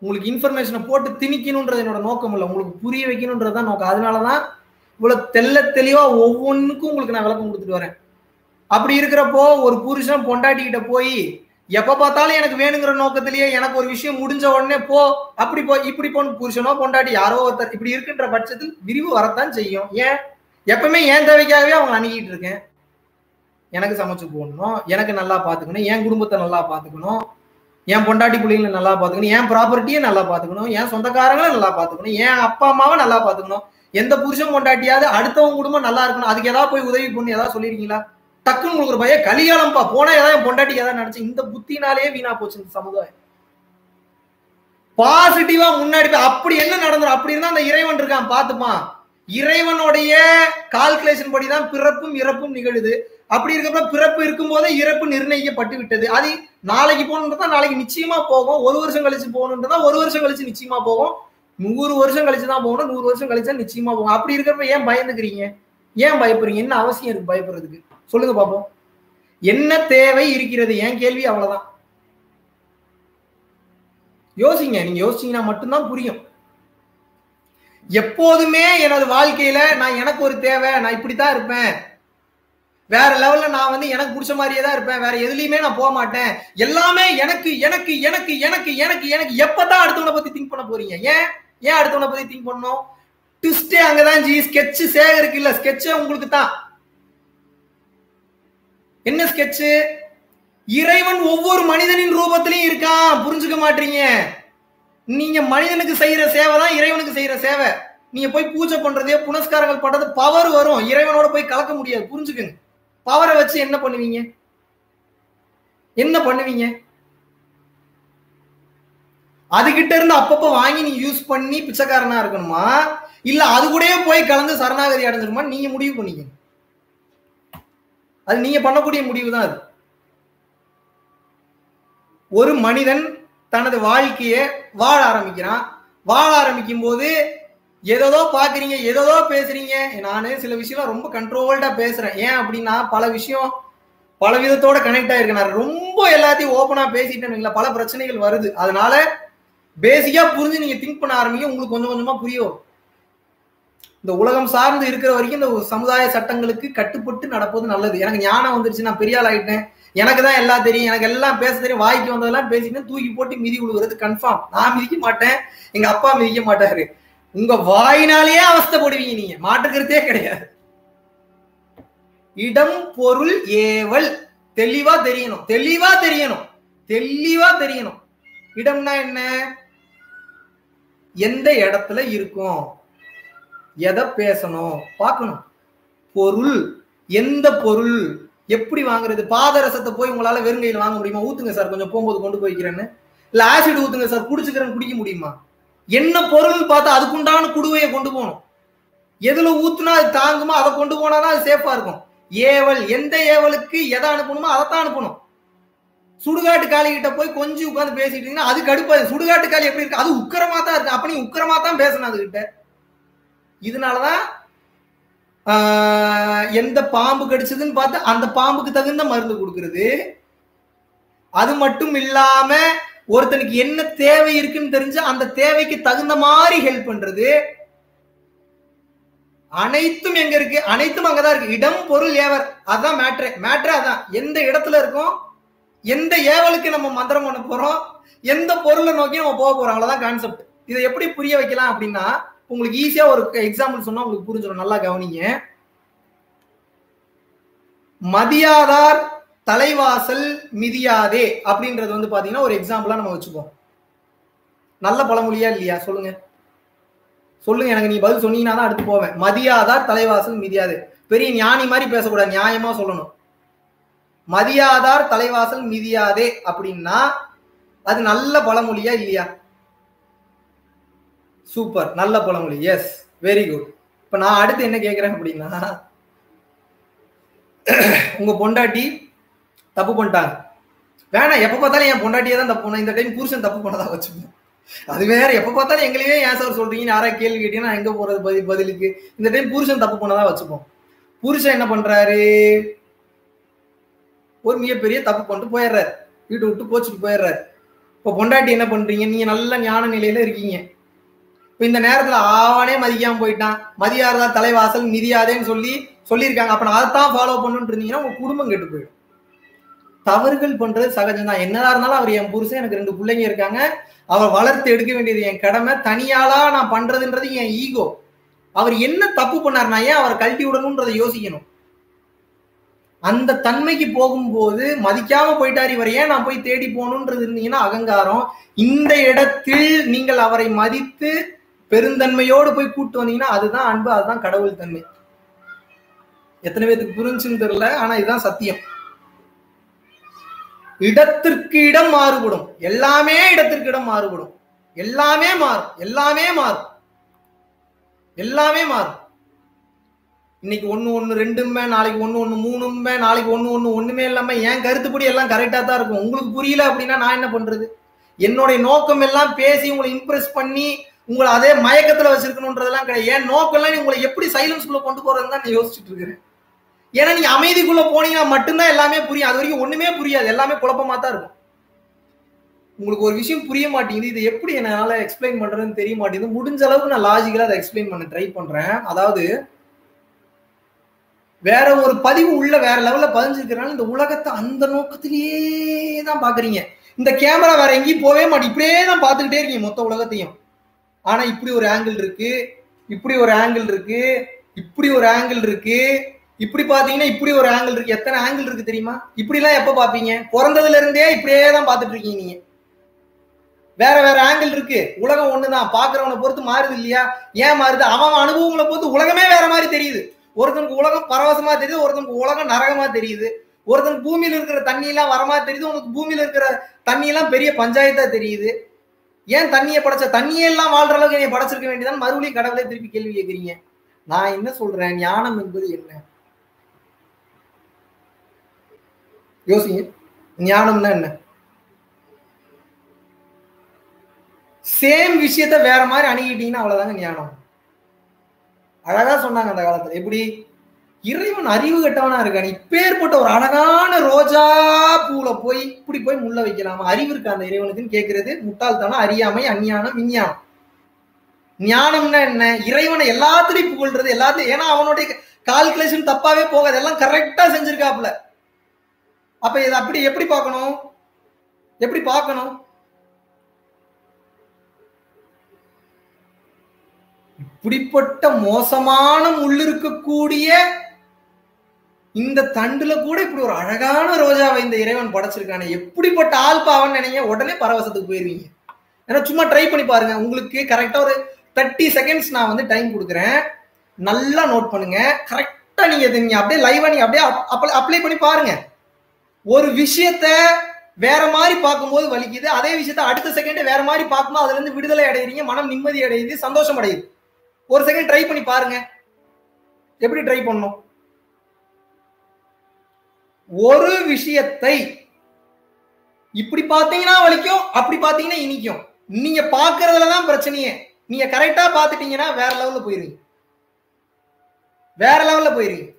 உங்களுக்கு இன்ஃபர்மேஷனை போட்டு திணிக்கணுன்றது என்னோட நோக்கம் இல்லை உங்களுக்கு புரிய வைக்கணுன்றது தான் நோக்கம் அதனாலதான் இவ்வளவு தெல்ல தெளிவா ஒவ்வொன்றுக்கும் உங்களுக்கு நான் விளக்கம் கொடுத்துட்டு வரேன் அப்படி இருக்கிறப்போ ஒரு புருஷன் பொண்டாட்டிக்கிட்ட போய் எப்ப பார்த்தாலும் எனக்கு வேணுங்கிற நோக்கத்திலேயே எனக்கு ஒரு விஷயம் முடிஞ்ச உடனே போ அப்படி போ இப்படி போன்னு புருஷனோ பொண்டாட்டி யாரோ ஒருத்தர் இப்படி இருக்கின்ற பட்சத்தில் விரிவு வரத்தான் செய்யும் ஏன் எப்பவுமே என் தேவைக்காகவே அவங்க அணுகிட்டு இருக்கேன் எனக்கு சமைச்சு போடணும் எனக்கு நல்லா பாத்துக்கணும் என் குடும்பத்தை நல்லா பாத்துக்கணும் என் பொண்டாட்டி பிள்ளைங்களை நல்லா பாத்துக்கணும் என் ப்ராப்பர்ட்டியை நல்லா பாத்துக்கணும் என் சொந்தக்காரங்களை நல்லா பாத்துக்கணும் என் அப்பா அம்மாவை நல்லா பாத்துக்கணும் எந்த புருஷன் பொண்டாட்டியாவது அடுத்தவங்க குடும்பம் நல்லா இருக்கணும் அதுக்கு ஏதாவது போய் உதவி பண்ணி ஏதாவது சொல்லிருக்கீங்களா டக்குன்னு உங்களுக்கு ஒரு பையன் கலிகாலம்பா போனா ஏதாவது என் பொண்டாட்டி ஏதாவது நினைச்சு இந்த புத்தினாலேயே வீணா போச்சு இந்த சமுதாயம் பாசிட்டிவா முன்னாடி போய் அப்படி என்ன நடந்துரும் அப்படி இருந்தா அந்த இறைவன் இருக்கான் பாத்துப்பான் இறைவனுடைய கால்குலேஷன் படிதான் பிறப்பும் இறப்பும் நிகழுது அப்படி இருக்கப்ப பிறப்பு இருக்கும் போதே இறப்பு நிர்ணயிக்கப்பட்டு விட்டது அது நாளைக்கு போகணுன்றதா நாளைக்கு நிச்சயமா போகும் ஒரு வருஷம் கழிச்சு போகணுன்றதா ஒரு வருஷம் கழிச்சு நிச்சயமா போகும் நூறு வருஷம் கழிச்சு தான் போகணும் நூறு வருஷம் கழிச்சு நிச்சயமா போகும் அப்படி இருக்கிறப்ப ஏன் பயந்துக்கிறீங்க ஏன் பயப்படுறீங்க என்ன அவசியம் இருக்கு பயப்படுறதுக்கு சொல்லுங்க பாப்போம் என்ன தேவை இருக்கிறது என் கேள்வி அவ்வளவுதான் யோசிங்க நீங்க யோசிச்சீங்கன்னா மட்டும்தான் புரியும் எப்போதுமே எனது வாழ்க்கையில நான் எனக்கு ஒரு தேவை நான் இப்படித்தான் இருப்பேன் வேற லெவல்ல நான் வந்து எனக்கு பிடிச்ச மாதிரியே தான் இருப்பேன் வேற எதுலயுமே நான் போக மாட்டேன் எல்லாமே எனக்கு எனக்கு எனக்கு எனக்கு எனக்கு எனக்கு எப்பதான் அடுத்தவனை பத்தி திங்க் பண்ண போறீங்க ஏன் ஏன் அடுத்தவனை பத்தி திங்க் பண்ணணும் ட்விஸ்டே அங்கதான் ஜி ஸ்கெட்ச் சேகருக்கு இல்ல ஸ்கெட்சே உங்களுக்கு தான் என்ன ஸ்கெட்ச் இறைவன் ஒவ்வொரு மனிதனின் ரூபத்திலையும் இருக்கான் புரிஞ்சுக்க மாட்டீங்க நீங்க மனிதனுக்கு செய்யற சேவை தான் இறைவனுக்கு செய்யற சேவை நீங்க போய் பூஜை பண்றதே புனஸ்காரங்கள் பண்றது பவர் வரும் இறைவனோட போய் கலக்க முடியாது புரிஞ்சுக்கங்க பவரை வச்சு என்ன பண்ணுவீங்க என்ன பண்ணுவீங்க அதுகிட்ட இருந்து அப்பப்போ வாங்கி நீ யூஸ் பண்ணி பிச்சைக்காரனா இருக்கணுமா இல்ல அது கூடயே போய் கலந்து சரணாகதி அடைஞ்சிருமா நீங்க முடிவு பண்ணிக்கங்க அது நீங்க பண்ணக்கூடிய முடிவு தான் அது ஒரு மனிதன் தனது வாழ்க்கைய வாழ ஆரம்பிக்கிறான் வாழ ஆரம்பிக்கும் போது ஏதோ பாக்குறீங்க ஏதோ பேசுறீங்க நானு சில விஷயம் ரொம்ப கண்ட்ரோல்டா பேசுறேன் ஏன் அப்படின்னா பல விஷயம் பல விதத்தோட கனெக்ட் ஆயிருக்கு நான் ரொம்ப எல்லாத்தையும் ஓப்பனா பேசிட்டேன்னு பல பிரச்சனைகள் வருது அதனால பேசிக்கா புரிஞ்சு நீங்க திங்க் பண்ண ஆரம்பிங்க உங்களுக்கு கொஞ்சம் கொஞ்சமா புரிய வரும் இந்த உலகம் சார்ந்து இருக்கிற வரைக்கும் இந்த சமுதாய சட்டங்களுக்கு கட்டுப்பட்டு நடப்பது நல்லது எனக்கு ஞானம் வந்துருச்சு நான் பெரிய ஆள் ஆயிட்டேன் எனக்கு தான் எல்லாம் தெரியும் எனக்கு எல்லாம் பேச தெரியும் வாய்க்கு வந்ததெல்லாம் பேசிட்டு தூக்கி போட்டு மிதி விழுகிறது கன்ஃபார்ம் நான் மிதிக்க மாட்டேன் எங்க அப்பா மிதிக்க மாட்டாரு உங்க வாயினாலேயே அவஸ்தப்படுவீங்க நீங்க மாற்றுக்கிறதே கிடையாது இடம் பொருள் ஏவல் தெளிவா தெரியணும் தெளிவா தெரியணும் தெளிவா தெரியணும் இடம்னா என்ன எந்த இடத்துல இருக்கும் எதை பேசணும் பார்க்கணும் பொருள் எந்த பொருள் எப்படி வாங்குறது பாதரசத்தை போய் உங்களால வெறுங்கையில் வாங்க முடியுமா ஊத்துங்க சார் கொஞ்சம் போகும்போது கொண்டு போய்க்கிறேன்னு இல்ல ஆசிட் ஊத்துங்க சார் குடிச்சுக்கிறேன்னு குடிக்க முடியுமா என்ன பொருள் பார்த்தா அதுக்குண்டான குடுவையை கொண்டு போகணும் எதுல ஊத்துனா அது தாங்குமோ அதை கொண்டு போனாதான் அது சேஃபா இருக்கும் ஏவல் எந்த ஏவலுக்கு எதை அனுப்பணுமோ அதைத்தான் அனுப்பணும் சுடுகாட்டு காளி கிட்ட போய் கொஞ்சம் உட்காந்து பேசிட்டு இருந்தீங்கன்னா அது கடுப்பா சுடுகாட்டு காளி எப்படி இருக்கு அது உக்கரமா தான் இருக்கு அப்ப நீ உக்கரமா தான் பேசணும் அதுகிட்ட இதனாலதான் எந்த பாம்பு கடிச்சதுன்னு பார்த்து அந்த பாம்புக்கு தகுந்த மருந்து கொடுக்கறது அது மட்டும் இல்லாம ஒருத்தனுக்கு என்ன தேவை இருக்குன்னு தெரிஞ்சு அந்த தேவைக்கு தகுந்த மாதிரி ஹெல்ப் பண்றது அனைத்தும் எங்க இருக்கு அனைத்தும் அங்கதான் இருக்கு இடம் பொருள் ஏவர் அதான் மேட்ரு மேட்ரு அதான் எந்த இடத்துல இருக்கும் எந்த ஏவலுக்கு நம்ம மந்திரம் பண்ண போறோம் எந்த பொருளை நோக்கி நம்ம போக போறோம் அவ்வளவுதான் கான்செப்ட் இதை எப்படி புரிய வைக்கலாம் அப்படின்னா உங்களுக்கு ஈஸியா ஒரு எக்ஸாம்பிள் சொன்னா உங்களுக்கு புரிஞ்சிடும் நல்லா கவனிங்க மதியாதார் தலைவாசல் மிதியாதே அப்படின்றது வந்து பாத்தீங்கன்னா ஒரு எக்ஸாம்பிளா நம்ம வச்சுப்போம் நல்ல பழமொழியா இல்லையா சொல்லுங்க சொல்லுங்க எனக்கு நீ பதில் சொன்னீங்கன்னா தான் அடுத்து போவேன் மதியாதார் தலைவாசல் மிதியாதே பெரிய ஞானி மாதிரி பேசக்கூடாது நியாயமா சொல்லணும் மதியாதார் தலைவாசல் மிதியாதே அப்படின்னா அது நல்ல பழமொழியா இல்லையா சூப்பர் நல்ல பழமொழி எஸ் வெரி குட் இப்ப நான் அடுத்து என்ன கேக்குறேன் அப்படின்னா உங்க பொண்டாட்டி தப்பு பண்ணிட்டாங்க வேணாம் எப்ப பார்த்தாலும் என் பொண்டாட்டியே தான் தப்பு பண்ண இந்த டைம் புருஷன் தப்பு பண்ணதா வச்சுப்போம் அது வேற எப்ப பார்த்தாலும் எங்களையே ஏன் சார் சொல்றீங்க யாரா கேள்வி கேட்டீங்கன்னா எங்க போறது பதில் பதிலுக்கு இந்த டைம் புருஷன் தப்பு பண்ணதா வச்சுப்போம் புருஷன் என்ன பண்றாரு ஒரு மிகப்பெரிய தப்பு பண்ணிட்டு போயிடுறாரு வீட்டை விட்டு கோச்சிட்டு போயிடுறாரு இப்போ பொண்டாட்டி என்ன பண்றீங்க நீங்க நல்ல ஞான நிலையில இருக்கீங்க இப்போ இந்த நேரத்துல ஆவானே மதிக்காம போயிட்டான் மதியாரதா தலைவாசல் மிதியாதேன்னு சொல்லி சொல்லியிருக்காங்க அப்ப நான் அதைத்தான் ஃபாலோ பண்ணுன்னு இருந்தீங்கன்னா உங்க குடும்பம் கெட்டு போயிடும் தவறுகள் பண்றது சகஜம் தான் என்னதான் இருந்தாலும் அவர் என் புருஷன் எனக்கு ரெண்டு பிள்ளைங்க இருக்காங்க அவர் வளர்த்து எடுக்க வேண்டியது என் கடமை தனியாளா நான் பண்றதுன்றது என் ஈகோ அவர் என்ன தப்பு பண்ணார் நான் ஏன் அவரை கழட்டி விடணும்ன்றதை யோசிக்கணும் அந்த தன்மைக்கு போகும்போது மதிக்காம போயிட்டார் இவர் ஏன் நான் போய் தேடி போகணுன்றது இருந்தீங்கன்னா அகங்காரம் இந்த இடத்தில் நீங்கள் அவரை மதித்து பெருந்தன்மையோடு போய் கூட்டு வந்தீங்கன்னா அதுதான் அன்பு அதுதான் கடவுள் தன்மை எத்தனை பேத்துக்கு புரிஞ்சுன்னு தெரியல ஆனா இதுதான் சத்தியம் இடத்திற்கு இடம் மாறுபடும் எல்லாமே இடத்திற்கு இடம் மாறுபடும் எல்லாமே மாறும் எல்லாமே மாறும் எல்லாமே மாறும் இன்னைக்கு ஒண்ணு ஒண்ணு ரெண்டுமே நாளைக்கு ஒண்ணு ஒண்ணு மூணுமே நாளைக்கு ஒண்ணு ஒண்ணு ஒண்ணுமே இல்லாம என் கருத்துப்படி எல்லாம் கரெக்டா தான் இருக்கும் உங்களுக்கு புரியல அப்படின்னா நான் என்ன பண்றது என்னுடைய நோக்கம் எல்லாம் பேசி உங்களை இம்ப்ரெஸ் பண்ணி உங்களை அதே மயக்கத்துல வச்சிருக்கணும்ன்றதெல்லாம் கிடையாது என் நோக்கம் எல்லாம் உங்களை எப்படி சைலன்ஸ்குள்ள கொண்டு போறதுன்னு தான் நான் யோசிச்சுட்டு இருக்கிறேன் ஏன்னா நீங்க அமைதிக்குள்ள போனீங்கன்னா மட்டும்தான் எல்லாமே புரியும் அது வரைக்கும் ஒண்ணுமே புரியாது எல்லாமே குழப்பமா தான் இருக்கும் உங்களுக்கு ஒரு விஷயம் புரிய மாட்டேங்குது இது எப்படி என்னால எக்ஸ்பிளைன் பண்றதுன்னு தெரிய மாட்டேங்குது முடிஞ்ச அளவுக்கு நான் லாஜிக்கலா அதை எக்ஸ்பிளைன் பண்ண ட்ரை பண்றேன் அதாவது வேற ஒரு பதிவு உள்ள வேற லெவல்ல பதிஞ்சிருக்கிறனால இந்த உலகத்தை அந்த நோக்கத்திலேயே தான் பாக்குறீங்க இந்த கேமரா வேற எங்கேயும் போவே மாட்டேன் இப்படியே தான் பார்த்துக்கிட்டே இருக்கீங்க மொத்த உலகத்தையும் ஆனா இப்படி ஒரு ஆங்கிள் இருக்கு இப்படி ஒரு ஆங்கிள் இருக்கு இப்படி ஒரு ஆங்கிள் இருக்கு இப்படி பாத்தீங்கன்னா இப்படி ஒரு ஆங்கிள் இருக்கு எத்தனை ஆங்கிள் இருக்கு தெரியுமா இப்படி எல்லாம் எப்ப பாப்பீங்க பிறந்ததுல இருந்தே இப்படியே தான் பாத்துட்டு இருக்கீங்க நீங்க வேற வேற ஆங்கிள் இருக்கு உலகம் ஒண்ணுதான் பாக்குறவனை பொறுத்து மாறுது இல்லையா ஏன் மாறுது அவன் அனுபவங்களை பொறுத்து உலகமே வேற மாதிரி தெரியுது ஒருத்தனுக்கு உலகம் பரவசமா தெரியுது ஒருத்தனுக்கு உலகம் நரகமா தெரியுது ஒருத்தனுக்கு பூமியில இருக்கிற தண்ணி எல்லாம் வரமா தெரியுது உனக்கு பூமியில இருக்கிற தண்ணி எல்லாம் பெரிய பஞ்சாயத்தா தெரியுது ஏன் தண்ணியை படைச்ச தண்ணியே எல்லாம் வாழ்ற அளவுக்கு என்னை படைச்சிருக்க வேண்டியதான் மறுபடியும் கடவுளை திருப்பி கேள்வி கேட்கிறீங்க நான் என்ன சொல்றேன் ஞானம் என்பது என்ன யோசிங்க ஞானம்னா என்ன சேம் விஷயத்த வேற மாதிரி அணுகிட்டீங்கன்னா அவ்வளவுதாங்க ஞானம் அழகா சொன்னாங்க அந்த காலத்துல எப்படி இறைவன் அறிவு கட்டவனா இருக்கான் இப்பேற்பட்ட ஒரு அழகான ரோஜா பூல போய் இப்படி போய் முள்ள வைக்கலாமா அறிவு இருக்கா அந்த இறைவனுக்குன்னு கேட்கறது முட்டாள்தனம் அறியாமை அஞ்ஞானம் விஞ்ஞானம் ஞானம்னா என்ன இறைவனை எல்லாத்துலயும் புகழ்றது எல்லாத்தையும் ஏன்னா அவனுடைய கால்குலேஷன் தப்பாவே போகாது எல்லாம் கரெக்டா செஞ்சிருக்காப்ல அப்ப இதை அப்படி எப்படி பார்க்கணும் எப்படி பார்க்கணும் இப்படிப்பட்ட மோசமான முள் இருக்கக்கூடிய இந்த தண்டுல கூட இப்படி ஒரு அழகான ரோஜாவை இந்த இறைவன் படைச்சிருக்கானே எப்படிப்பட்ட ஆள் பாவன்னு நினைங்க உடனே பரவசத்துக்கு போயிருவீங்க ஏன்னா சும்மா ட்ரை பண்ணி பாருங்க உங்களுக்கு கரெக்டா ஒரு தேர்ட்டி செகண்ட்ஸ் நான் வந்து டைம் கொடுக்குறேன் நல்லா நோட் பண்ணுங்க கரெக்டா நீங்க இதை நீங்க அப்படியே லைவா நீங்க அப்படியே அப்ளை பண்ணி பாருங்க ஒரு விஷயத்த வேற மாதிரி பார்க்கும்போது வலிக்குது அதே விஷயத்த அடுத்த செகண்ட் வேற மாதிரி பார்க்கும்போது அதுல இருந்து விடுதலை அடைகிறீங்க மனம் நிம்மதி அடையுது சந்தோஷம் அடையுது ஒரு செகண்ட் ட்ரை பண்ணி பாருங்க எப்படி ட்ரை பண்ணும் ஒரு விஷயத்தை இப்படி பாத்தீங்கன்னா வலிக்கும் அப்படி பாத்தீங்கன்னா இனிக்கும் நீங்க பாக்குறதுல தான் பிரச்சனையே நீங்க கரெக்டா பாத்துட்டீங்கன்னா வேற லெவல்ல போயிருவீங்க வேற லெவல்ல போயிருவீங்க